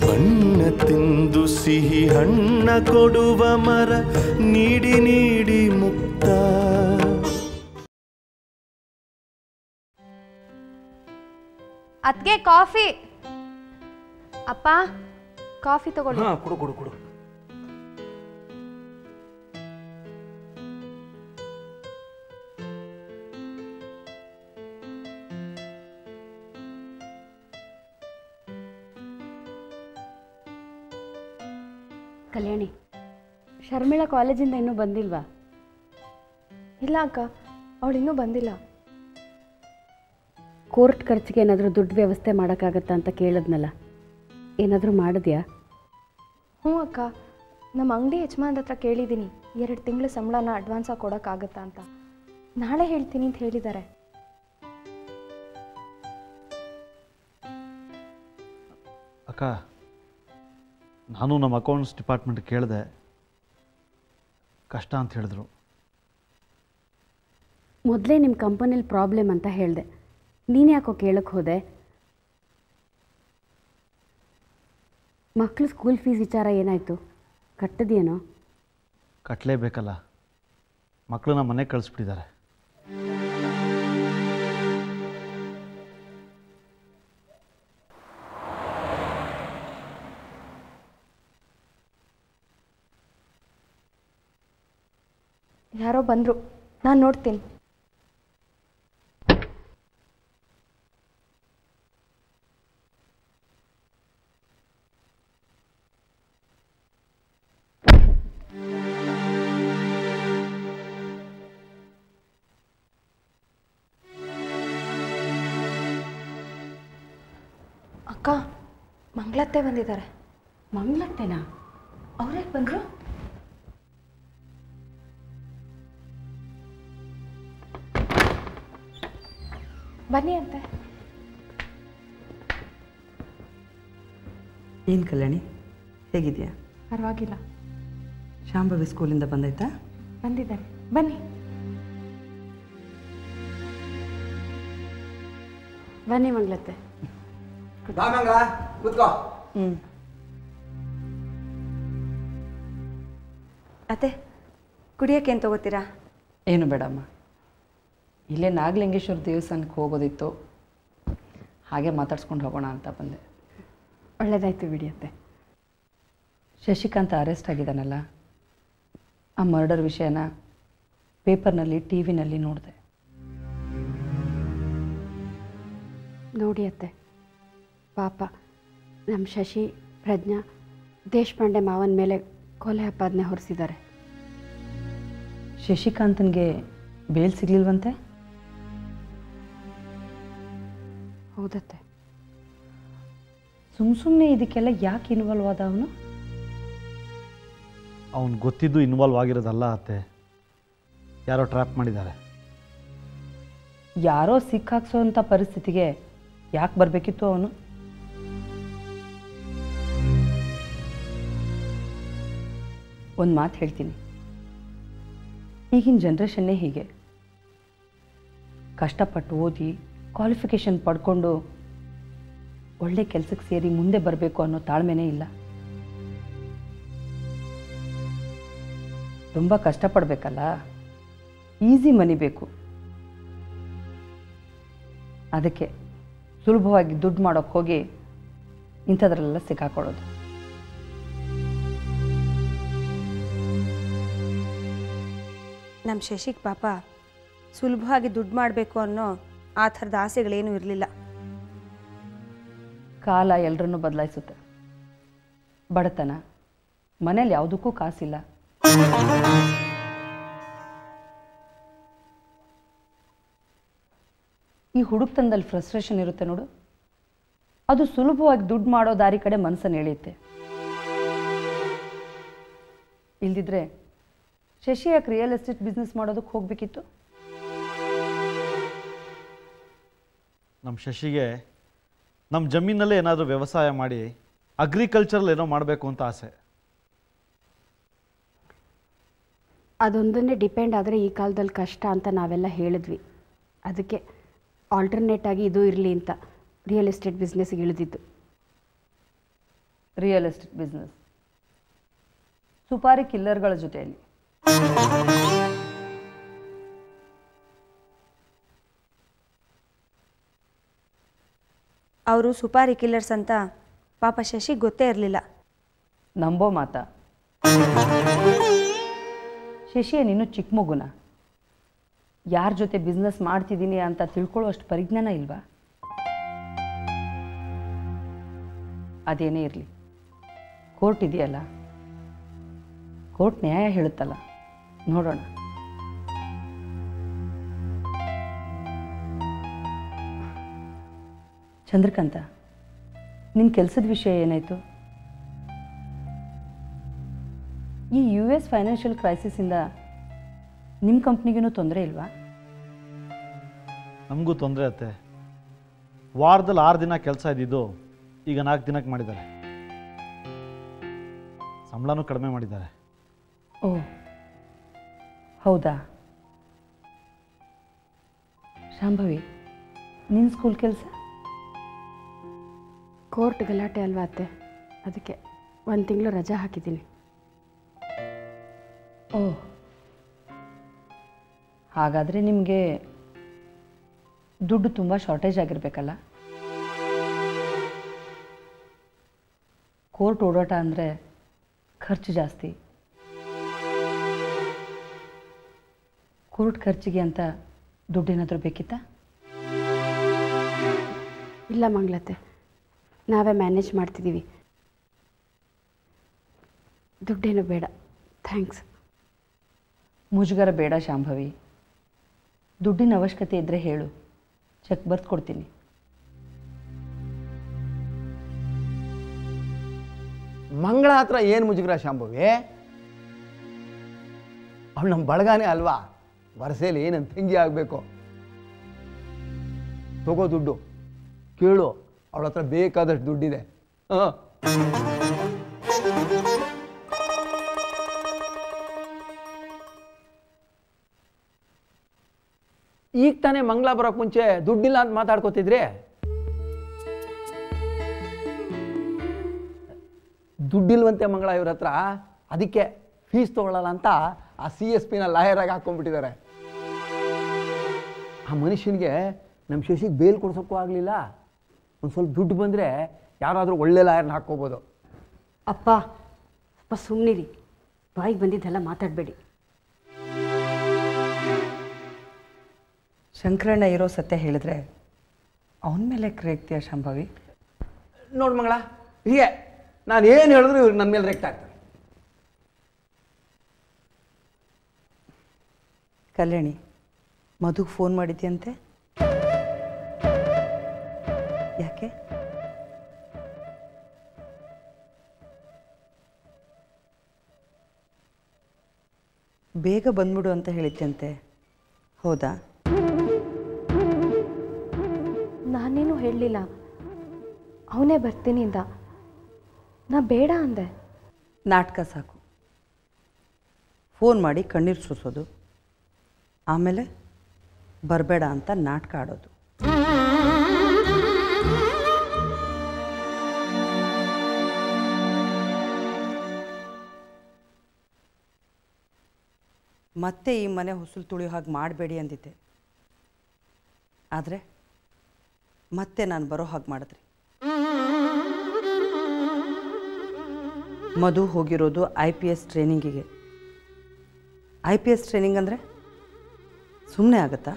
ಬಣ್ಣ ತಿಂದು ಸಿಹಿ ಹಣ್ಣ ಕೊಡುವ ಮರ ನೀಡಿ ನೀಡಿ ಮುಕ್ತ ಅದ್ಗೆ ಕಾಫಿ ಅಪ್ಪ ಕಾಫಿ ತಗೊಳ್ಳಿ ಹಾಂ ಕೊಡು ಕೊಡು ಕೊಡು ಕಲ್ಯಾಣಿ ಶರ್ಮಿಳಾ ಕಾಲೇಜಿಂದ ಇನ್ನೂ ಬಂದಿಲ್ವಾ ಇಲ್ಲ ಅಕ್ಕ ಅವಳು ಇನ್ನೂ ಬಂದಿಲ್ಲ ಕೋರ್ಟ್ ಖರ್ಚಿಗೆ ಏನಾದರೂ ದುಡ್ಡು ವ್ಯವಸ್ಥೆ ಮಾಡೋಕ್ಕಾಗತ್ತಾ ಅಂತ ಕೇಳಿದ್ನಲ್ಲ ಏನಾದರೂ ಮಾಡಿದ್ಯಾ ಹ್ಞೂ ಅಕ್ಕ ನಮ್ಮ ಅಂಗಡಿ ಯಜಮಾನ್ರ ಹತ್ರ ಕೇಳಿದ್ದೀನಿ ಎರಡು ತಿಂಗಳ ಸಂಬಳನ ಅಡ್ವಾನ್ಸಾಗಿ ಕೊಡೋಕ್ಕಾಗತ್ತಾ ಅಂತ ನಾಳೆ ಹೇಳ್ತೀನಿ ಅಂತ ಹೇಳಿದ್ದಾರೆ ಅಕ್ಕ ನಾನು ನಮ್ಮ ಅಕೌಂಟ್ಸ್ ಡಿಪಾರ್ಟ್ಮೆಂಟ್ ಕೇಳಿದೆ ಕಷ್ಟ ಅಂತ ಹೇಳಿದ್ರು ಮೊದಲೇ ನಿಮ್ಮ ಕಂಪನಿಲಿ ಪ್ರಾಬ್ಲಮ್ ಅಂತ ಹೇಳಿದೆ ನೀನು ಯಾಕೋ ಕೇಳಕ್ಕೆ ಹೋದೆ ಮಕ್ಕಳು ಸ್ಕೂಲ್ ಫೀಸ್ ವಿಚಾರ ಏನಾಯಿತು ಕಟ್ಟದೇನೋ ಕಟ್ಟಲೇಬೇಕಲ್ಲ ಮಕ್ಕಳನ್ನ ಮನೆಗೆ ಕಳಿಸ್ಬಿಟ್ಟಿದ್ದಾರೆ ಯಾರೋ ಬಂದರು ನಾನು ನೋಡ್ತೀನಿ ಅಕ್ಕ ಮಂಗಳತ್ತೆ ಬಂದಿದ್ದಾರೆ ಮಂಗ್ಲತ್ತೆನಾ ಅವ್ರ್ಯಾಕೆ ಬಂದರು ಬನ್ನಿ ಅಂತೆ ಏನು ಕಲ್ಯಾಣಿ ಹೇಗಿದೆಯಾ ಪರವಾಗಿಲ್ಲ ಶಾಂಭವಿ ಸ್ಕೂಲಿಂದ ಬಂದೈತಾ ಬಂದಿದ್ದಾರೆ ಬನ್ನಿ ಬನ್ನಿ ಮಂಗ್ಲತ್ತೆ ಹ್ಞೂ ಅತ್ತೆ ಕುಡಿಯೋಕೆ ಏನು ತಗೋತೀರಾ ಏನು ಬೇಡಮ್ಮ ಇಲ್ಲೇ ನಾಗಲಿಂಗೇಶ್ವರ ದೇವಸ್ಥಾನಕ್ಕೆ ಹೋಗೋದಿತ್ತು ಹಾಗೆ ಮಾತಾಡ್ಸ್ಕೊಂಡು ಹೋಗೋಣ ಅಂತ ಬಂದೆ ಒಳ್ಳೇದಾಯ್ತು ಬಿಡಿಯತ್ತೆ ಶಶಿಕಾಂತ್ ಅರೆಸ್ಟ್ ಆಗಿದ್ದಾನಲ್ಲ ಆ ಮರ್ಡರ್ ವಿಷಯನ ಪೇಪರ್ನಲ್ಲಿ ಟಿ ವಿನಲ್ಲಿ ನೋಡಿದೆ ನೋಡಿ ಅತ್ತೆ ಪಾಪ ನಮ್ಮ ಶಶಿ ಪ್ರಜ್ಞಾ ದೇಶಪಾಂಡೆ ಮಾವನ ಮೇಲೆ ಕೊಲೆ ಆಪಾದನೆ ಹೊರಿಸಿದ್ದಾರೆ ಶಶಿಕಾಂತನ್ಗೆ ಬೇಲ್ ಸಿಗ್ಲಿಲ್ವಂತೆ ಹೌದತ್ತೆ ಸುಮ್ಮ ಸುಮ್ಮನೆ ಇದಕ್ಕೆಲ್ಲ ಯಾಕೆ ಇನ್ವಾಲ್ವ್ ಆದ ಅವನು ಅವ್ನು ಗೊತ್ತಿದ್ದು ಇನ್ವಾಲ್ವ್ ಆಗಿರೋದಲ್ಲ ಅತ್ತೆ ಯಾರೋ ಟ್ರ್ಯಾಪ್ ಮಾಡಿದ್ದಾರೆ ಯಾರೋ ಸಿಕ್ಕಾಕ್ಸೋಂಥ ಪರಿಸ್ಥಿತಿಗೆ ಯಾಕೆ ಬರಬೇಕಿತ್ತು ಅವನು ಒಂದು ಮಾತು ಹೇಳ್ತೀನಿ ಈಗಿನ ಜನ್ರೇಷನ್ನೇ ಹೀಗೆ ಕಷ್ಟಪಟ್ಟು ಓದಿ ಕ್ವಾಲಿಫಿಕೇಷನ್ ಪಡ್ಕೊಂಡು ಒಳ್ಳೆ ಕೆಲಸಕ್ಕೆ ಸೇರಿ ಮುಂದೆ ಬರಬೇಕು ಅನ್ನೋ ತಾಳ್ಮೆನೇ ಇಲ್ಲ ತುಂಬ ಕಷ್ಟಪಡಬೇಕಲ್ಲ ಈಸಿ ಮನಿ ಬೇಕು ಅದಕ್ಕೆ ಸುಲಭವಾಗಿ ದುಡ್ಡು ಮಾಡೋಕ್ಕೆ ಹೋಗಿ ಇಂಥದ್ರಲ್ಲೆಲ್ಲ ಸಿಕ್ಕಾಕೊಳ್ಳೋದು ನಮ್ಮ ಶಶಿಗೆ ಪಾಪ ಸುಲಭವಾಗಿ ದುಡ್ಡು ಮಾಡಬೇಕು ಅನ್ನೋ ಆ ಥರದ ಆಸೆಗಳೇನೂ ಇರಲಿಲ್ಲ ಕಾಲ ಎಲ್ಲರನ್ನೂ ಬದಲಾಯಿಸುತ್ತೆ ಬಡತನ ಮನೇಲಿ ಯಾವುದಕ್ಕೂ ಕಾಸಿಲ್ಲ ಈ ಹುಡುಕ್ತನದಲ್ಲಿ ಫ್ರಸ್ಟ್ರೇಷನ್ ಇರುತ್ತೆ ನೋಡು ಅದು ಸುಲಭವಾಗಿ ದುಡ್ಡು ಮಾಡೋ ದಾರಿ ಕಡೆ ಮನಸ್ಸನ್ನು ಎಳೆಯುತ್ತೆ ಇಲ್ದಿದ್ರೆ ಶಶಿ ಯಾಕೆ ರಿಯಲ್ ಎಸ್ಟೇಟ್ ಬಿಸ್ನೆಸ್ ಮಾಡೋದಕ್ಕೆ ಹೋಗಬೇಕಿತ್ತು ನಮ್ಮ ಶಶಿಗೆ ನಮ್ಮ ಜಮೀನಲ್ಲೇ ಏನಾದರೂ ವ್ಯವಸಾಯ ಮಾಡಿ ಅಗ್ರಿಕಲ್ಚರಲ್ ಏನೋ ಮಾಡಬೇಕು ಅಂತ ಆಸೆ ಅದೊಂದನ್ನೇ ಡಿಪೆಂಡ್ ಆದರೆ ಈ ಕಾಲದಲ್ಲಿ ಕಷ್ಟ ಅಂತ ನಾವೆಲ್ಲ ಹೇಳಿದ್ವಿ ಅದಕ್ಕೆ ಆಲ್ಟರ್ನೇಟ್ ಆಗಿ ಇದು ಇರಲಿ ಅಂತ ರಿಯಲ್ ಎಸ್ಟೇಟ್ ಬಿಸ್ನೆಸ್ಗೆ ಇಳಿದಿದ್ದು ರಿಯಲ್ ಎಸ್ಟೇಟ್ ಬಿಸ್ನೆಸ್ ಸುಪಾರಿ ಕಿಲ್ಲರ್ಗಳ ಜೊತೆಯಲ್ಲಿ ಅವರು ಸುಪಾರಿ ಕಿಲ್ಲರ್ಸ್ ಅಂತ ಪಾಪ ಶಶಿಗೆ ಗೊತ್ತೇ ಇರಲಿಲ್ಲ ನಂಬೋ ಮಾತ ಶಶಿ ನೀನು ಚಿಕ್ಕ ಮಗುನ ಯಾರ ಜೊತೆ ಬಿಸ್ನೆಸ್ ಮಾಡ್ತಿದ್ದೀನಿ ಅಂತ ತಿಳ್ಕೊಳ್ಳೋ ಅಷ್ಟು ಪರಿಜ್ಞಾನ ಇಲ್ವಾ ಅದೇನೇ ಇರಲಿ ಕೋರ್ಟ್ ಇದೆಯಲ್ಲ ಕೋರ್ಟ್ ನ್ಯಾಯ ಹೇಳುತ್ತಲ್ಲ ನೋಡೋಣ ಚಂದ್ರಕಾಂತ ನಿನ್ನ ಕೆಲಸದ ವಿಷಯ ಏನಾಯಿತು ಈ ಯು ಎಸ್ ಫೈನಾನ್ಷಿಯಲ್ ಕ್ರೈಸಿಸಿಂದ ನಿಮ್ಮ ಕಂಪ್ನಿಗೇನೂ ತೊಂದರೆ ಇಲ್ವಾ ನಮಗೂ ತೊಂದರೆ ಅತ್ತೆ ವಾರದಲ್ಲಿ ಆರು ದಿನ ಕೆಲಸ ಇದ್ದಿದ್ದು ಈಗ ನಾಲ್ಕು ದಿನಕ್ಕೆ ಮಾಡಿದ್ದಾರೆ ಸಂಬಳನೂ ಕಡಿಮೆ ಮಾಡಿದ್ದಾರೆ ಓ ಹೌದಾ ಶಾಂಭವಿ ನಿನ್ನ ಸ್ಕೂಲ್ ಕೆಲಸ ಕೋರ್ಟ್ ಗಲಾಟೆ ಅಲ್ವಾ ಅತ್ತೆ ಅದಕ್ಕೆ ಒಂದು ತಿಂಗಳು ರಜಾ ಹಾಕಿದ್ದೀನಿ ಓ ಹಾಗಾದರೆ ನಿಮಗೆ ದುಡ್ಡು ತುಂಬ ಶಾರ್ಟೇಜ್ ಆಗಿರಬೇಕಲ್ಲ ಕೋರ್ಟ್ ಓಡಾಟ ಅಂದರೆ ಖರ್ಚು ಜಾಸ್ತಿ ಕೋರ್ಟ್ ಖರ್ಚಿಗೆ ಅಂತ ದುಡ್ಡೇನಾದರೂ ಬೇಕಿತ್ತಾ ಇಲ್ಲ ಮಂಗ್ಲತ್ತೆ ನಾವೇ ಮ್ಯಾನೇಜ್ ಮಾಡ್ತಿದ್ದೀವಿ ದುಡ್ಡೇನು ಬೇಡ ಥ್ಯಾಂಕ್ಸ್ ಮುಜುಗರ ಬೇಡ ಶಾಂಭವಿ ದುಡ್ಡಿನ ಅವಶ್ಯಕತೆ ಇದ್ದರೆ ಹೇಳು ಚೆಕ್ ಬರ್ದು ಕೊಡ್ತೀನಿ ಮಂಗಳ ಹತ್ರ ಏನು ಮುಜುಗರ ಶಾಂಭವಿ ಅವಳು ನಮ್ಮ ಬಳಗಾನೇ ಅಲ್ವಾ ವರಸೆಯಲ್ಲಿ ನನ್ನ ತಂಗಿ ಆಗಬೇಕು ತಗೋ ದುಡ್ಡು ಕೇಳು ಅವಳ ಹತ್ರ ಬೇಕಾದಷ್ಟು ದುಡ್ಡಿದೆ ಹಾಂ ಈಗ ತಾನೇ ಮಂಗಳ ಬರೋಕ್ಕೆ ಮುಂಚೆ ದುಡ್ಡಿಲ್ಲ ಅಂತ ಮಾತಾಡ್ಕೋತಿದ್ರಿ ದುಡ್ಡಿಲ್ವಂತೆ ಮಂಗಳ ಇವ್ರ ಹತ್ರ ಅದಕ್ಕೆ ಫೀಸ್ ತೊಗೊಳ್ಳಲ್ಲ ಅಂತ ಆ ಸಿ ಎಸ್ ಪಿನ ಲಾಯರಾಗಿ ಹಾಕ್ಕೊಂಡ್ಬಿಟ್ಟಿದ್ದಾರೆ ಆ ಮನುಷ್ಯನಿಗೆ ನಮ್ಮ ಶಶಿಗೆ ಬೇಲ್ ಕೊಡ್ಸೋಕ್ಕೂ ಆಗಲಿಲ್ಲ ಒಂದು ಸ್ವಲ್ಪ ದುಡ್ಡು ಬಂದರೆ ಯಾರಾದರೂ ಒಳ್ಳೆ ಲಾಯರ್ನ ಹಾಕ್ಕೋಬೋದು ಅಪ್ಪ ಅಪ್ಪ ಸುಮ್ಮನಿರಿ ಬಾಯಿಗೆ ಬಂದಿದ್ದೆಲ್ಲ ಮಾತಾಡಬೇಡಿ ಶಂಕರಣ್ಣ ಇರೋ ಸತ್ಯ ಹೇಳಿದ್ರೆ ಅವನ ಮೇಲೆ ಕ್ರೇಗ್ತೀಯ ಶಾಂಭವಿ ನೋಡು ಮಂಗಳ ಹೀಗೆ ನಾನು ಏನು ಹೇಳಿದ್ರು ಇವ್ರಿಗೆ ನನ್ನ ಮೇಲೆ ರೆಕ್ಟ್ ಆಗ್ತಾರೆ ಕಲ್ಯಾಣಿ ಮಧುಗೆ ಫೋನ್ ಮಾಡಿದ್ಯಂತೆ ಯಾಕೆ ಬೇಗ ಬಂದ್ಬಿಡು ಅಂತ ಹೇಳಿದ್ಯಂತೆ ಹೌದಾ ನಾನೇನು ಹೇಳಲಿಲ್ಲ ಅವನೇ ಬರ್ತೀನಿ ಅಂದ ನಾ ಬೇಡ ಅಂದೆ ನಾಟಕ ಸಾಕು ಫೋನ್ ಮಾಡಿ ಕಣ್ಣೀರು ಸುರಿಸೋದು ಆಮೇಲೆ ಬರಬೇಡ ಅಂತ ನಾಟಕ ಆಡೋದು ಮತ್ತೆ ಈ ಮನೆ ಹೊಸಲು ತುಳಿಯೋ ಹಾಗೆ ಮಾಡಬೇಡಿ ಅಂದಿದ್ದೆ ಆದರೆ ಮತ್ತೆ ನಾನು ಬರೋ ಹಾಗೆ ಮಾಡಿದ್ರಿ ಮಧು ಹೋಗಿರೋದು ಐ ಪಿ ಎಸ್ ಟ್ರೈನಿಂಗಿಗೆ ಐ ಪಿ ಎಸ್ ಟ್ರೈನಿಂಗ್ ಅಂದರೆ ಸುಮ್ಮನೆ ಆಗುತ್ತಾ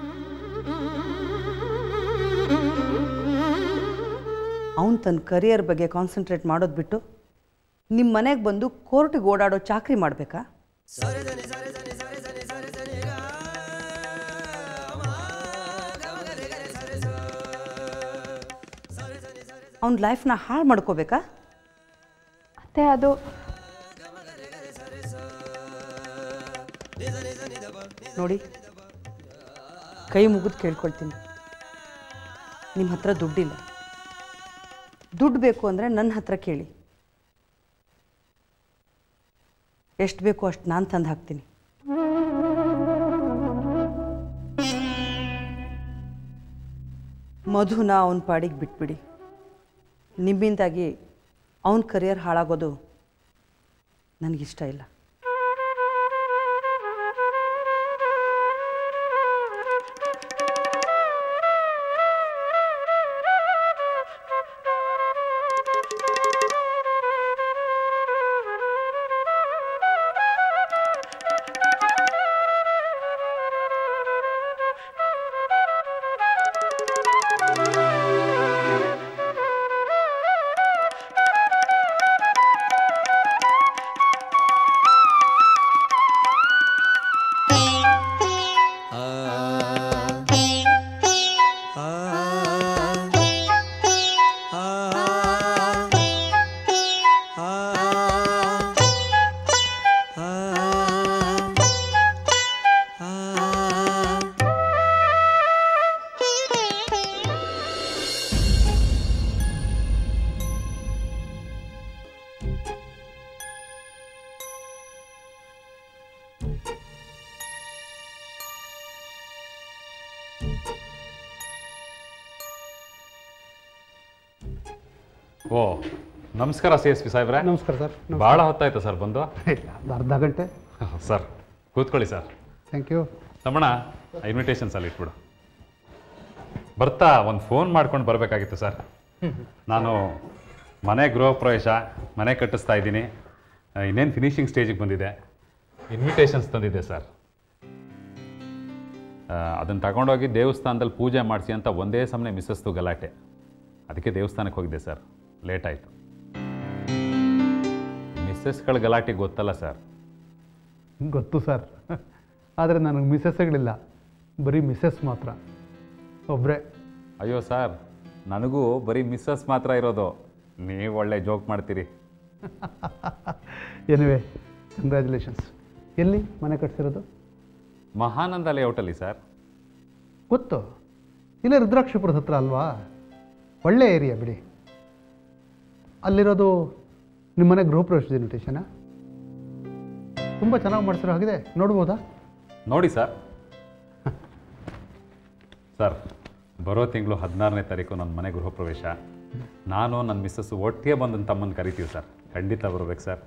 ಅವನು ತನ್ನ ಕರಿಯರ್ ಬಗ್ಗೆ ಕಾನ್ಸಂಟ್ರೇಟ್ ಮಾಡೋದು ಬಿಟ್ಟು ನಿಮ್ಮ ಮನೆಗೆ ಬಂದು ಕೋರ್ಟಿಗೆ ಓಡಾಡೋ ಚಾಕ್ರಿ ಮಾಡಬೇಕಾ ಅವನ ಲೈಫ್ನ ಹಾಳು ಮಾಡ್ಕೋಬೇಕಾ ಅತ್ತೆ ಅದು ನೋಡಿ ಕೈ ಮುಗಿದು ಕೇಳ್ಕೊಳ್ತೀನಿ ನಿಮ್ಮ ಹತ್ರ ದುಡ್ಡಿಲ್ಲ ದುಡ್ಡು ಬೇಕು ಅಂದರೆ ನನ್ನ ಹತ್ರ ಕೇಳಿ ಎಷ್ಟು ಬೇಕು ಅಷ್ಟು ನಾನು ತಂದು ಹಾಕ್ತೀನಿ ಮಧುನ ಅವನ ಪಾಡಿಗೆ ಬಿಟ್ಬಿಡಿ ನಿಮ್ಮಿಂದಾಗಿ ಅವನ ಕರಿಯರ್ ಹಾಳಾಗೋದು ನನಗಿಷ್ಟ ಇಲ್ಲ ಓ ನಮಸ್ಕಾರ ಸಿ ಎಸ್ ಪಿ ಸಾಹೇಬ್ರೆ ನಮಸ್ಕಾರ ಸರ್ ಭಾಳ ಹೊತ್ತಾಯ್ತು ಸರ್ ಬಂದು ಒಂದು ಅರ್ಧ ಗಂಟೆ ಸರ್ ಕೂತ್ಕೊಳ್ಳಿ sir thank you Thammanna invitations ಅಲ್ಲಿ ಇಟ್ಬಿಡು ಬರ್ತಾ ಒಂದು ಫೋನ್ ಮಾಡ್ಕೊಂಡು ಬರಬೇಕಾಗಿತ್ತು ಸರ್ ನಾನು ಮನೆ ಗೃಹ ಪ್ರವೇಶ ಮನೆ ಕಟ್ಟಿಸ್ತಾ ಇದ್ದೀನಿ ಇನ್ನೇನು ಫಿನಿಷಿಂಗ್ ಸ್ಟೇಜಿಗೆ ಬಂದಿದೆ ಇನ್ವಿಟೇಷನ್ಸ್ ತಂದಿದ್ದೆ ಸರ್ ಅದನ್ನು ತಗೊಂಡೋಗಿ ದೇವಸ್ಥಾನದಲ್ಲಿ ಪೂಜೆ ಮಾಡಿಸಿ ಅಂತ ಒಂದೇ ಸಮನೆ ಮಿಸ್ಸಸ್ತು ಗಲಾಟೆ ಅದಕ್ಕೆ ದೇವಸ್ಥಾನಕ್ಕೆ ಹೋಗಿದ್ದೆ ಸರ್ ಲೇಟ್ ಆಯಿತು ಮಿಸ್ಸಸ್ಗಳ ಗಲಾಟೆ ಗೊತ್ತಲ್ಲ ಸರ್ ಗೊತ್ತು ಸರ್ ಆದರೆ ನನಗೆ ಮಿಸ್ಸಸ್ಗಳಿಲ್ಲ ಬರೀ ಮಿಸ್ಸಸ್ ಮಾತ್ರ ಒಬ್ಬರೇ ಅಯ್ಯೋ ಸರ್ ನನಗೂ ಬರೀ ಮಿಸ್ಸಸ್ ಮಾತ್ರ ಇರೋದು ನೀವು ಒಳ್ಳೆ ಜೋಕ್ ಮಾಡ್ತೀರಿ ಎನಿವೆ ಕಂಗ್ರ್ಯಾಚುಲೇಷನ್ಸ್ ಎಲ್ಲಿ ಮನೆ ಕಟ್ಸಿರೋದು ಮಹಾನಂದ ಲೇಔಟಲ್ಲಿ ಸರ್ ಗೊತ್ತು ಇಲ್ಲೇ ರುದ್ರಾಕ್ಷಿಪುರದ ಹತ್ರ ಅಲ್ವಾ ಒಳ್ಳೆ ಏರಿಯಾ ಬಿಡಿ ಅಲ್ಲಿರೋದು ನಿಮ್ಮ ಮನೆ ಗೃಹ ಪ್ರವೇಶದ ಇನ್ವಿಟೇಷನಾ ತುಂಬ ಚೆನ್ನಾಗಿ ಮಾಡಿಸಿರೋ ಹಾಗಿದೆ ನೋಡ್ಬೋದಾ ನೋಡಿ ಸರ್ ಸರ್ ಬರೋ ತಿಂಗಳು ಹದಿನಾರನೇ ತಾರೀಕು ನನ್ನ ಮನೆ ಗೃಹ ಪ್ರವೇಶ ನಾನು ನನ್ನ ಮಿಸ್ಸಸ್ ಒಟ್ಟಿಗೆ ಬಂದು ನನ್ನ ತಮ್ಮನ ಕರಿತೀವಿ ಸರ್ ಖಂಡಿತ ಬರ್ಬೇಕು ಸರ್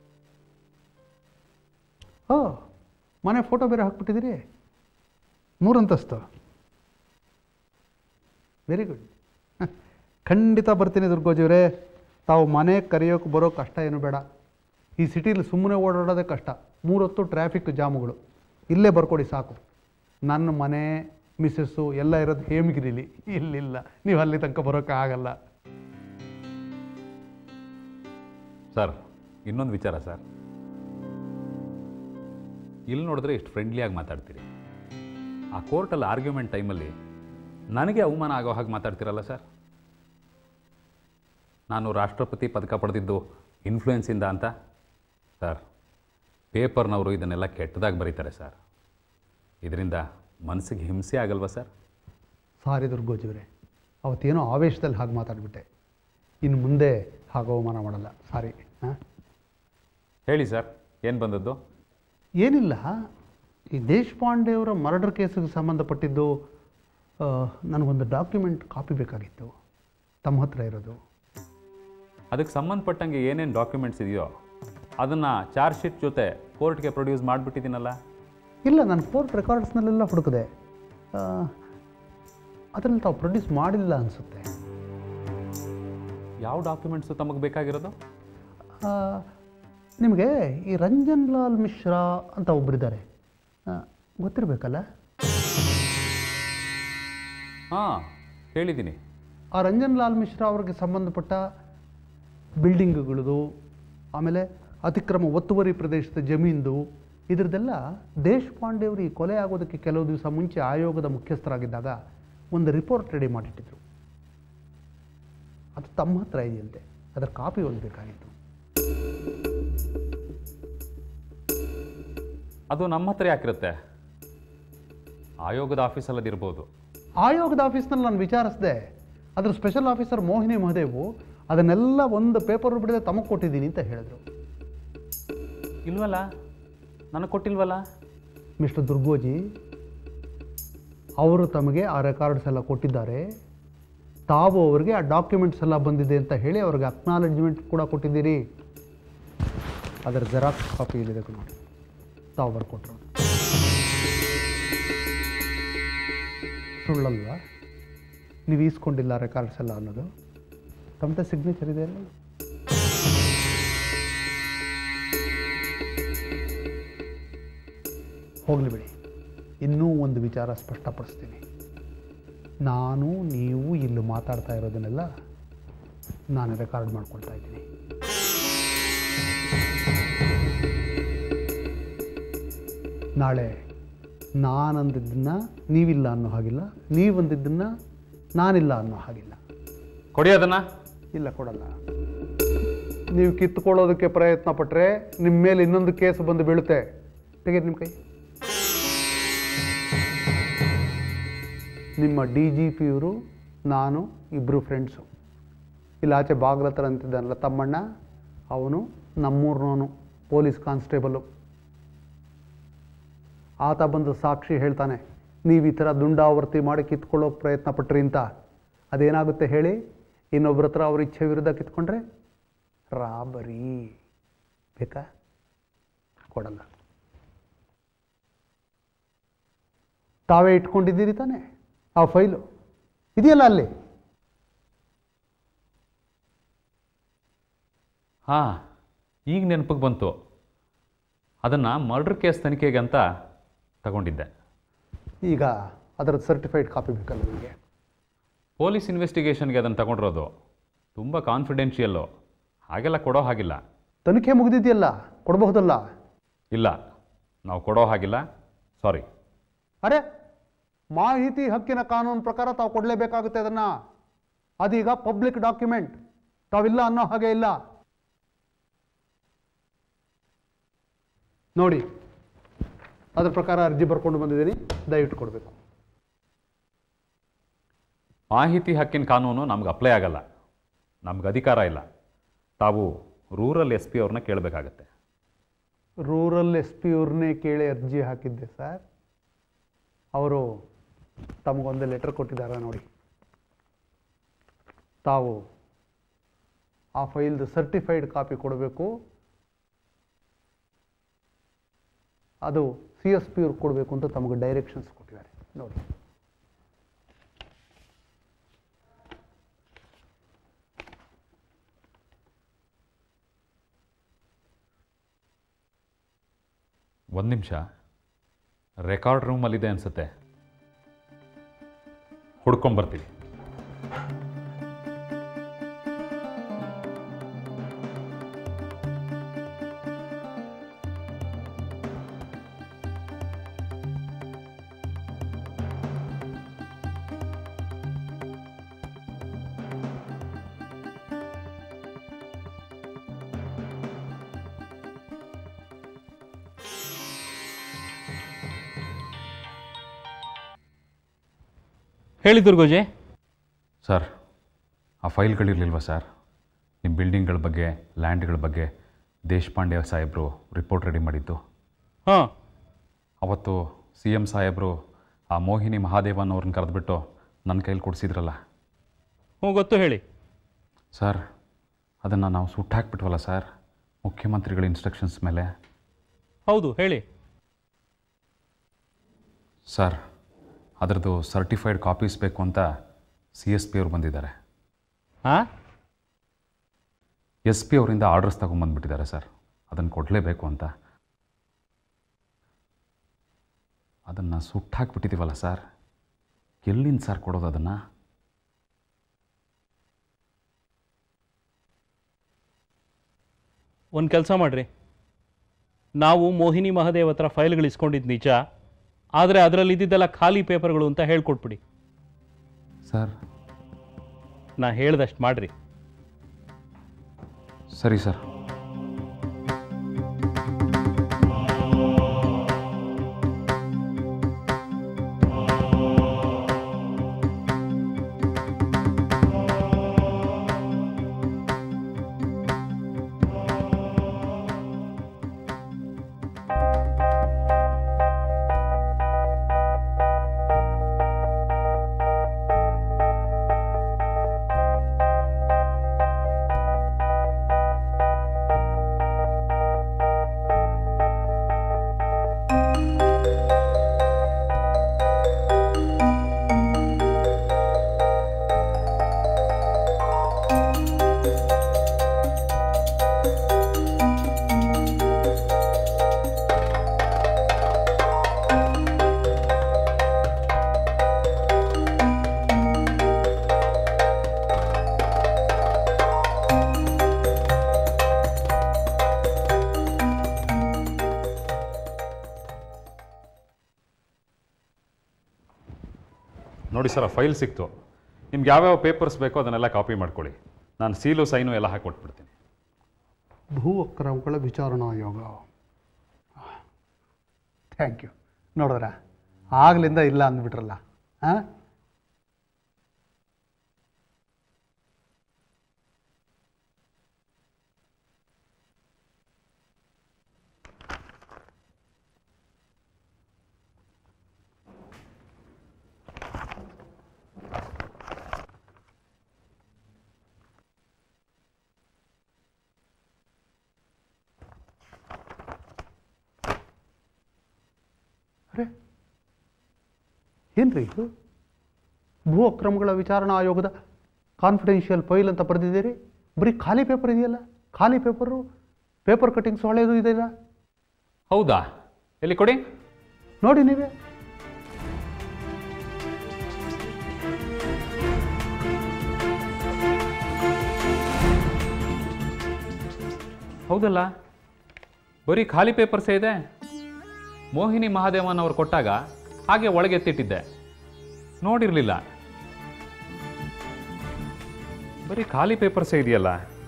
ಓ ಮನೆ ಫೋಟೋ ಬೇರೆ ಹಾಕ್ಬಿಟ್ಟಿದ್ದೀರಿ ಮೂರಂತಸ್ತು ವೆರಿ ಗುಡ್ ಖಂಡಿತ ಬರ್ತೀನಿ ದುರ್ಗೋಜಿಯವರೇ ತಾವು ಮನೆ ಕರೆಯೋಕೆ ಬರೋ ಕಷ್ಟ ಏನು ಬೇಡ ಈ ಸಿಟೀಲಿ ಸುಮ್ಮನೆ ಓಡಾಡೋದೇ ಕಷ್ಟ ಮೂರೊತ್ತು ಟ್ರಾಫಿಕ್ ಜಾಮುಗಳು ಇಲ್ಲೇ ಬರ್ಕೊಡಿ ಸಾಕು ನನ್ನ ಮನೆ ಮಿಸ್ಸಸ್ಸು ಎಲ್ಲ ಇರೋದು ಹೇಮಗಿರಿಲಿ ಇಲ್ಲಿಲ್ಲ ನೀವು ಅಲ್ಲಿ ತನಕ ಬರೋಕ್ಕೆ ಆಗಲ್ಲ ಸರ್ ಇನ್ನೊಂದು ವಿಚಾರ ಸರ್ ಇಲ್ಲಿ ನೋಡಿದ್ರೆ ಇಷ್ಟು ಫ್ರೆಂಡ್ಲಿಯಾಗಿ ಮಾತಾಡ್ತೀರಿ ಆ ಕೋರ್ಟಲ್ಲಿ ಆರ್ಗ್ಯುಮೆಂಟ್ ಟೈಮಲ್ಲಿ ನನಗೆ ಅವಮಾನ ಆಗೋ ಹಾಗೆ ಮಾತಾಡ್ತೀರಲ್ಲ ಸರ್ ನಾನು ರಾಷ್ಟ್ರಪತಿ ಪದಕ ಪಡೆದಿದ್ದು ಇನ್ಫ್ಲೂಯೆನ್ಸಿಂದ ಅಂತ ಸರ್ ಪೇಪರ್ನವರು ಇದನ್ನೆಲ್ಲ ಕೆಟ್ಟದಾಗಿ ಬರೀತಾರೆ ಸರ್ ಇದರಿಂದ ಮನಸ್ಸಿಗೆ ಹಿಂಸೆ ಆಗಲ್ವಾ ಸರ್ ಸಾರಿ ದುರ್ಗೋಜಿಯವರೇ ಅವತ್ತೇನೋ ಆವೇಶದಲ್ಲಿ ಹಾಗೆ ಮಾತಾಡ್ಬಿಟ್ಟೆ ಇನ್ನು ಮುಂದೆ ಹಾಗೆ ಅವಮಾನ ಮಾಡಲ್ಲ ಸಾರಿ ಹಾಂ ಹೇಳಿ ಸರ್ ಏನು ಬಂದದ್ದು ಏನಿಲ್ಲ ಈ ದೇಶಪಾಂಡೆಯವರ ಮರ್ಡರ್ ಕೇಸಿಗೆ ಸಂಬಂಧಪಟ್ಟಿದ್ದು ಆ, ನನಗೊಂದು ಡಾಕ್ಯುಮೆಂಟ್ ಕಾಪಿ ಬೇಕಾಗಿತ್ತು ತಮ್ಮ ಹತ್ರ ಇರೋದು ಅದಕ್ಕೆ ಸಂಬಂಧಪಟ್ಟಂಗೆ ಏನೇನು ಡಾಕ್ಯುಮೆಂಟ್ಸ್ ಇದೆಯೋ ಅದನ್ನು ಚಾರ್ಜ್ ಶೀಟ್ ಜೊತೆ ಕೋರ್ಟ್ಗೆ ಪ್ರೊಡ್ಯೂಸ್ ಮಾಡಿಬಿಟ್ಟಿದ್ದೀನಲ್ಲ ಇಲ್ಲ ನಾನು ಕೋರ್ಟ್ ರೆಕಾರ್ಡ್ಸ್ನಲ್ಲೆಲ್ಲ ಹುಡುಕಿದೆ ಅದರಲ್ಲಿ ತಾವು ಪ್ರೊಡ್ಯೂಸ್ ಮಾಡಿಲ್ಲ ಅನಿಸುತ್ತೆ ಯಾವ ಡಾಕ್ಯುಮೆಂಟ್ಸು ತಮಗೆ ಬೇಕಾಗಿರೋದು ನಿಮಗೆ ಈ ರಂಜನ್ ಲಾಲ್ ಮಿಶ್ರಾ ಅಂತ ಒಬ್ಬರಿದ್ದಾರೆ ಗೊತ್ತಿರಬೇಕಲ್ಲ ಹಾಂ ಹೇಳಿದ್ದೀನಿ ಆ ರಂಜನ್ ಲಾಲ್ ಮಿಶ್ರಾ ಅವ್ರಿಗೆ ಸಂಬಂಧಪಟ್ಟ ಬಿಲ್ಡಿಂಗ್ಗಳದು ಆಮೇಲೆ ಅತಿಕ್ರಮ ಒತ್ತುವರಿ ಪ್ರದೇಶದ ಜಮೀನ್ದು ಇದ್ರದ್ದೆಲ್ಲ ದೇಶಪಾಂಡೆ ಅವರು ಈ ಕೊಲೆ ಆಗೋದಕ್ಕೆ ಕೆಲವು ದಿವಸ ಮುಂಚೆ ಆಯೋಗದ ಮುಖ್ಯಸ್ಥರಾಗಿದ್ದಾಗ ಒಂದು ರಿಪೋರ್ಟ್ ರೆಡಿ ಮಾಡಿಟ್ಟಿದ್ರು ಅದು ತಮ್ಮ ಹತ್ರ ಇದೆಯಂತೆ ಅದರ ಕಾಪಿ ಓದಬೇಕಾಗಿತ್ತು ಅದು ನಮ್ಮ ಹತ್ರ ಯಾಕಿರುತ್ತೆ ಆಯೋಗದ ಆಫೀಸಲ್ಲದಿರ್ಬೋದು ಆಯೋಗದ ಆಫೀಸ್ನಲ್ಲಿ ನಾನು ವಿಚಾರಿಸಿದೆ ಅದರ ಸ್ಪೆಷಲ್ ಆಫೀಸರ್ ಮೋಹಿನಿ ಮಹದೇವು ಅದನ್ನೆಲ್ಲ ಒಂದು ಪೇಪರ್ ಬಿಡದೆ ತಮಗೆ ಕೊಟ್ಟಿದ್ದೀನಿ ಅಂತ ಹೇಳಿದ್ರು ಇಲ್ವಲ್ಲ ನನಗೆ ಕೊಟ್ಟಿಲ್ವಲ್ಲ ಮಿಸ್ಟರ್ ದುರ್ಗೋಜಿ ಅವರು ತಮಗೆ ಆ ರೆಕಾರ್ಡ್ಸ್ ಎಲ್ಲ ಕೊಟ್ಟಿದ್ದಾರೆ ತಾವು ಅವರಿಗೆ ಆ ಡಾಕ್ಯುಮೆಂಟ್ಸ್ ಎಲ್ಲ ಬಂದಿದೆ ಅಂತ ಹೇಳಿ ಅವ್ರಿಗೆ ಅಕ್ನಾಲೆಜ್ಮೆಂಟ್ ಕೂಡ ಕೊಟ್ಟಿದ್ದೀರಿ ಅದರ ಜೆರಾಕ್ಸ್ ಕಾಪಿ ಇಲ್ಲಿದೆ ನೋಡಿ ತಾವು ಬರ್ಕೊಟ್ರು ಸುಳ್ಳಲ್ವಾ ನೀವು ಈಸ್ಕೊಂಡಿಲ್ಲ ರೆಕಾರ್ಡ್ಸ್ ಎಲ್ಲ ಅನ್ನೋದು ತಮ್ಮದೇ ಸಿಗ್ನೇಚರ್ ಇದೆ ಅಲ್ಲ ಹೋಗಲಿ ಬಿಡಿ ಇನ್ನೂ ಒಂದು ವಿಚಾರ ಸ್ಪಷ್ಟಪಡಿಸ್ತೀನಿ ನಾನು ನೀವು ಇಲ್ಲಿ ಮಾತಾಡ್ತಾ ಇರೋದನ್ನೆಲ್ಲ ನಾನು ರೆಕಾರ್ಡ್ ಮಾಡ್ಕೊಳ್ತಾ ಇದ್ದೀನಿ ನಾಳೆ ನಾನಂದಿದ್ದನ್ನ ನೀವಿಲ್ಲ ಅನ್ನೋ ಹಾಗಿಲ್ಲ ನೀವಂದಿದ್ದನ್ನ ನಾನಿಲ್ಲ ಅನ್ನೋ ಹಾಗಿಲ್ಲ ಕೊಡಿ ಅದನ್ನು ಇಲ್ಲ ಕೊಡಲ್ಲ ನೀವು ಕಿತ್ತುಕೊಳ್ಳೋದಕ್ಕೆ ಪ್ರಯತ್ನ ಪಟ್ಟರೆ ನಿಮ್ಮ ಮೇಲೆ ಇನ್ನೊಂದು ಕೇಸ್ ಬಂದು ಬೀಳುತ್ತೆ ತೆಗೆದು ನಿಮ್ಮ ಕೈ ನಿಮ್ಮ ಡಿ ಜಿ ಪಿಯವರು ನಾನು ಇಬ್ಬರು ಫ್ರೆಂಡ್ಸು ಇಲ್ಲಿ ಆಚೆ ಬಾಗ್ಲ ಹತ್ರ ಅಂತಿದ್ದಾನಲ್ಲ ತಮ್ಮಣ್ಣ ಅವನು ನಮ್ಮೂರ್ನವನು ಪೊಲೀಸ್ ಕಾನ್ಸ್ಟೇಬಲು ಆತ ಬಂದು ಸಾಕ್ಷಿ ಹೇಳ್ತಾನೆ ನೀವು ಈ ಥರ ದುಂಡಾವರ್ತಿ ಮಾಡಿ ಕಿತ್ಕೊಳ್ಳೋಕೆ ಪ್ರಯತ್ನ ಪಟ್ರಿ ಅಂತ ಅದೇನಾಗುತ್ತೆ ಹೇಳಿ ಇನ್ನೊಬ್ಬರ ಹತ್ರ ಅವ್ರ ಇಚ್ಛೆ ವಿರುದ್ಧ ಕಿತ್ಕೊಂಡ್ರೆ ರಾಬರಿ ಬೇಕಾ ಕೊಡಲ್ಲ ತಾವೇ ಇಟ್ಕೊಂಡಿದ್ದೀರಿ ತಾನೆ ಆ ಫೈಲು ಇದೆಯಲ್ಲ ಅಲ್ಲಿ ಹಾಂ ಈಗ ನೆನಪಿಗೆ ಬಂತು ಅದನ್ನು ಮರ್ಡರ್ ಕೇಸ್ ತನಿಖೆಗೆ ಅಂತ ತಗೊಂಡಿದ್ದೆ ಈಗ ಅದರದ್ದು ಸರ್ಟಿಫೈಡ್ ಕಾಪಿ ಬೇಕಲ್ಲ ನಿಮಗೆ ಪೊಲೀಸ್ ಇನ್ವೆಸ್ಟಿಗೇಷನ್ಗೆ ಅದನ್ನು ತಗೊಂಡಿರೋದು ತುಂಬ ಕಾನ್ಫಿಡೆನ್ಷಿಯಲ್ಲು ಹಾಗೆಲ್ಲ ಕೊಡೋ ಹಾಗಿಲ್ಲ ತನಿಖೆ ಮುಗಿದಿದೆಯಲ್ಲ ಕೊಡಬಹುದಲ್ಲ ಇಲ್ಲ ನಾವು ಕೊಡೋ ಹಾಗಿಲ್ಲ ಸಾರಿ ಅರೆ ಮಾಹಿತಿ ಹಕ್ಕಿನ ಕಾನೂನು ಪ್ರಕಾರ ತಾವು ಕೊಡಲೇಬೇಕಾಗುತ್ತೆ ಅದನ್ನು ಅದೀಗ ಪಬ್ಲಿಕ್ ಡಾಕ್ಯುಮೆಂಟ್ ತಾವಿಲ್ಲ ಅನ್ನೋ ಹಾಗೆ ಇಲ್ಲ ನೋಡಿ ಅದ್ರ ಪ್ರಕಾರ ಅರ್ಜಿ ಬರ್ಕೊಂಡು ಬಂದಿದ್ದೀನಿ ದಯವಿಟ್ಟು ಕೊಡಬೇಕು ಮಾಹಿತಿ ಹಕ್ಕಿನ ಕಾನೂನು ನಮ್ಗೆ ಅಪ್ಲೈ ಆಗಲ್ಲ ನಮ್ಗೆ ಅಧಿಕಾರ ಇಲ್ಲ ತಾವು ರೂರಲ್ ಎಸ್ ಪಿ ಅವ್ರನ್ನ ಕೇಳಬೇಕಾಗತ್ತೆ ರೂರಲ್ ಎಸ್ ಪಿ ಅವ್ರನ್ನೇ ಕೇಳಿ ಅರ್ಜಿ ಹಾಕಿದ್ದೆ ಸರ್ ಅವರು ತಮಗೊಂದು ಲೆಟರ್ ಕೊಟ್ಟಿದ್ದಾರೆ ನೋಡಿ ತಾವು ಆ ಫೈಲ್ದು ಸರ್ಟಿಫೈಡ್ ಕಾಪಿ ಕೊಡಬೇಕು ಅದು ಸಿ ಎಸ್ ಪಿ ಅವ್ರಿಗೆ ಕೊಡಬೇಕು ಅಂತ ತಮಗೆ ಡೈರೆಕ್ಷನ್ಸ್ ಕೊಟ್ಟಿದ್ದಾರೆ ನೋಡಿ ಒಂದು ನಿಮಿಷ ರೆಕಾರ್ಡ್ ರೂಮಲ್ಲಿದೆ ಅನಿಸುತ್ತೆ ಹುಡ್ಕೊಂಬರ್ತೀವಿ ಹೇಳಿ ದುರ್ಗೋಜಿ ಸರ್ ಆ ಫೈಲ್ಗಳಿರಲಿಲ್ವಾ ಸರ್ ನಿಮ್ಮ ಬಿಲ್ಡಿಂಗ್ಗಳ ಬಗ್ಗೆ ಲ್ಯಾಂಡ್ಗಳ ಬಗ್ಗೆ ದೇಶಪಾಂಡೆ ಸಾಹೇಬರು ರಿಪೋರ್ಟ್ ರೆಡಿ ಮಾಡಿದ್ದು ಹಾಂ ಅವತ್ತು ಸಿ ಎಮ್ ಸಾಹೇಬರು ಆ ಮೋಹಿನಿ ಮಹಾದೇವನ್ ಅವ್ರನ್ನ ಕರೆದ್ಬಿಟ್ಟು ನನ್ನ ಕೈಲಿ ಕೊಡಿಸಿದ್ರಲ್ಲ ಹ್ಞೂ ಗೊತ್ತು ಹೇಳಿ ಸರ್ ಅದನ್ನು ನಾವು ಸುಟ್ಟಾಕ್ಬಿಟ್ವಲ್ಲ ಸರ್ ಮುಖ್ಯಮಂತ್ರಿಗಳ ಇನ್ಸ್ಟ್ರಕ್ಷನ್ಸ್ ಮೇಲೆ ಹೌದು ಹೇಳಿ ಸರ್ ಅದರದ್ದು ಸರ್ಟಿಫೈಡ್ ಕಾಪೀಸ್ ಬೇಕು ಅಂತ ಸಿ ಎಸ್ ಪಿ ಅವ್ರು ಬಂದಿದ್ದಾರೆ ಹಾಂ ಎಸ್ ಪಿ ಅವರಿಂದ ಆರ್ಡರ್ಸ್ ತಗೊಂಬಂದ್ಬಿಟ್ಟಿದ್ದಾರೆ ಸರ್ ಅದನ್ನು ಕೊಡಲೇಬೇಕು ಅಂತ ಅದನ್ನು ಸುಟ್ಟಾಕ್ಬಿಟ್ಟಿದ್ದೀವಲ್ಲ ಸರ್ ಎಲ್ಲಿಂದ ಸರ್ ಕೊಡೋದು ಅದನ್ನು ಒಂದು ಕೆಲಸ ಮಾಡಿರಿ ನಾವು ಮೋಹಿನಿ ಮಹಾದೇವ್ ಹತ್ರ ಫೈಲ್ಗಳು ಇಸ್ಕೊಂಡಿದ್ದು ನಿಜ ಆದರೆ ಅದರಲ್ಲಿ ಇದ್ದಿದ್ದೆಲ್ಲ ಖಾಲಿ ಪೇಪರ್ಗಳು ಅಂತ ಹೇಳ್ಕೊಟ್ಬಿಡಿ ಸರ್ ನಾ ಹೇಳ್ದಷ್ಟು ಮಾಡಿರಿ ಸರಿ ಸರ್ ನೋಡಿ ಸರ್ ಆ ಫೈಲ್ ಸಿಕ್ತು ನಿಮ್ಗೆ ಯಾವ್ಯಾವ ಪೇಪರ್ಸ್ ಬೇಕೋ ಅದನ್ನೆಲ್ಲ ಕಾಪಿ ಮಾಡ್ಕೊಳ್ಳಿ ನಾನು ಸೀಲು ಸೈನು ಎಲ್ಲ ಹಾಕ್ಕೊಟ್ಬಿಡ್ತೀನಿ ಭೂ ಅಕ್ರಮಗಳ ವಿಚಾರಣಾ ಆಯೋಗ ಥ್ಯಾಂಕ್ ಯು ನೋಡಿದ್ರ ಆಗ್ಲಿಂದ ಇಲ್ಲ ಅಂದ್ಬಿಟ್ರಲ್ಲ ಹಾಂ ಅರೆ ಏನ್ರಿ ಇದು ಭೂ ಅಕ್ರಮಗಳ ವಿಚಾರಣಾ ಆಯೋಗದ ಕಾನ್ಫಿಡೆನ್ಷಿಯಲ್ ಫೈಲ್ ಅಂತ ಬರೆದಿದ್ದೀರಿ ಬರೀ ಖಾಲಿ ಪೇಪರ್ ಇದೆಯಲ್ಲ ಖಾಲಿ ಪೇಪರು ಪೇಪರ್ ಕಟ್ಟಿಂಗ್ಸ್ ಒಳ್ಳೆಯದು ಇದೆಯಲ್ಲ ಹೌದಾ ಎಲ್ಲಿ ಕೊಡಿ ನೋಡಿ ನೀವೇ ಹೌದಲ್ಲ ಬರೀ ಖಾಲಿ ಪೇಪರ್ಸೇ ಇದೆ ಮೋಹಿನಿ ಮಹಾದೇವನ್ ಅವ್ರು ಕೊಟ್ಟಾಗ ಹಾಗೆ ಒಳಗೆ ಎತ್ತಿಟ್ಟಿದ್ದೆ ನೋಡಿರಲಿಲ್ಲ ಬರೀ ಖಾಲಿ ಪೇಪರ್ಸೇ ಇದೆಯಲ್ಲ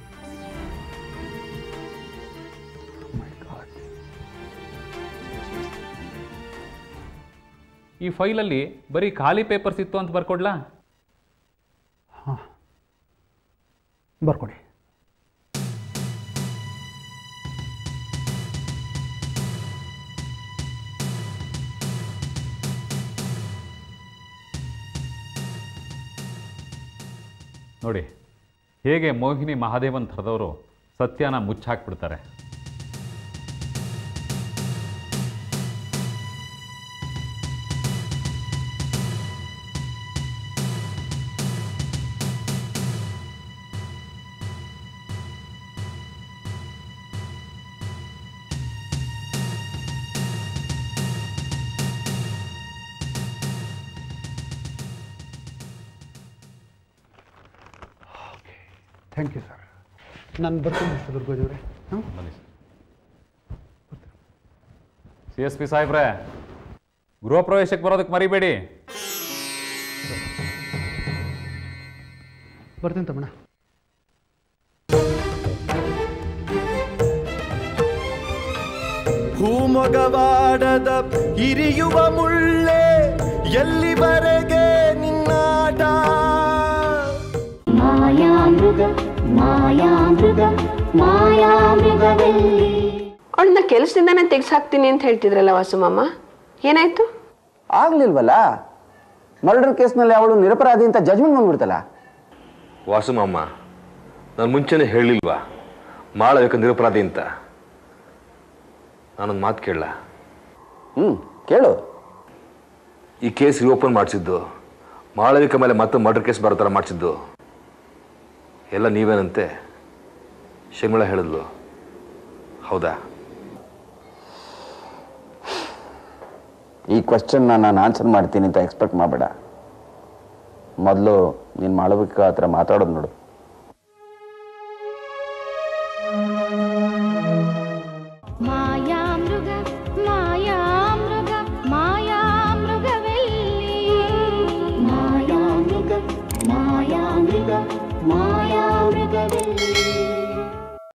ಈ ಫೈಲಲ್ಲಿ ಬರೀ ಖಾಲಿ ಪೇಪರ್ಸ್ ಇತ್ತು ಅಂತ ಬರ್ಕೊಡ್ಲಾ ಬರ್ಕೊಡಿ ನೋಡಿ ಹೇಗೆ ಮೋಹಿನಿ ಮಹಾದೇವನ್ ಥರದವರು ಸತ್ಯನ ಮುಚ್ಚಾಕ್ಬಿಡ್ತಾರೆ ಥ್ಯಾಂಕ್ ಯು ಸರ್ ನಾನು ಬರ್ತೀನಿ ಮಿಸ್ಟರ್ ದುರ್ಗೋಜವ್ರೆ ಹಾಂ ಬನ್ನಿ ಸಿ ಎಸ್ ಪಿ ಸಾಹೇಬ್ರೆ ಗೃಹ ಪ್ರವೇಶಕ್ಕೆ ಬರೋದಕ್ಕೆ ಮರಿಬೇಡಿ ಬರ್ತೀನಿ ತಮ್ಮಣ್ಣ ಭೂಮೊಗವಾಡದ ಇರಿಯುವ ಮುಳ್ಳೆ ಎಲ್ಲಿವರೆಗೆ ನಿನ್ನಾಟ ಮಾಯಾಮೃಗ ಮಾಯಾಮೃಗ ಮಾಯಾಮೃಗವೆಲ್ಲಿ ಅವಳನ್ನ ಕೆಲಸದಿಂದಾನೇ ತೆಗ್ಸಾಕ್ತೀನಿ ಅಂತ ಹೇಳ್ತಿದ್ರಲ್ಲ ವಾಸುಮಮ್ಮ ಏನಾಯ್ತು ಆಗ್ಲಿಲ್ವಲ್ಲ ಮರ್ಡರ್ ಕೇಸ್ನಲ್ಲಿ ಅವಳು ನಿರಪರಾಧಿ ಅಂತ ಜಜ್ಮೆಂಟ್ ಬಂದ್ಬಿಡ್ತಲ್ಲ ವಾಸುಮಮ್ಮ ನಾನು ಮುಂಚೆನೇ ಹೇಳಿಲ್ವಾ ಮಾಳವಿಕ ನಿರಪರಾಧಿ ಅಂತ ನಾನೊಂದು ಮಾತು ಕೇಳಲ್ಲ ಹ್ಞೂ ಕೇಳು ಈ ಕೇಸ್ ರಿಓಪನ್ ಮಾಡಿಸಿದ್ದು ಮಾಳವಿಕ ಮೇಲೆ ಮತ್ತೆ ಮರ್ಡರ್ ಕೇಸ್ ಬರೋ ಥರ ಮಾಡಿಸಿದ್ದು ಎಲ್ಲ ನೀವೇನಂತೆ ಶರ್ಮಿಳ ಹೇಳಿದ್ಲು ಹೌದಾ ಈ ಕ್ವಶನ್ನ ನಾನು ಆನ್ಸರ್ ಮಾಡ್ತೀನಿ ಅಂತ ಎಕ್ಸ್ಪೆಕ್ಟ್ ಮಾಡಬೇಡ ಮೊದಲು ನೀನು ಮಾಡಬೇಕು ಹತ್ರ ಮಾತಾಡೋದು ನೋಡು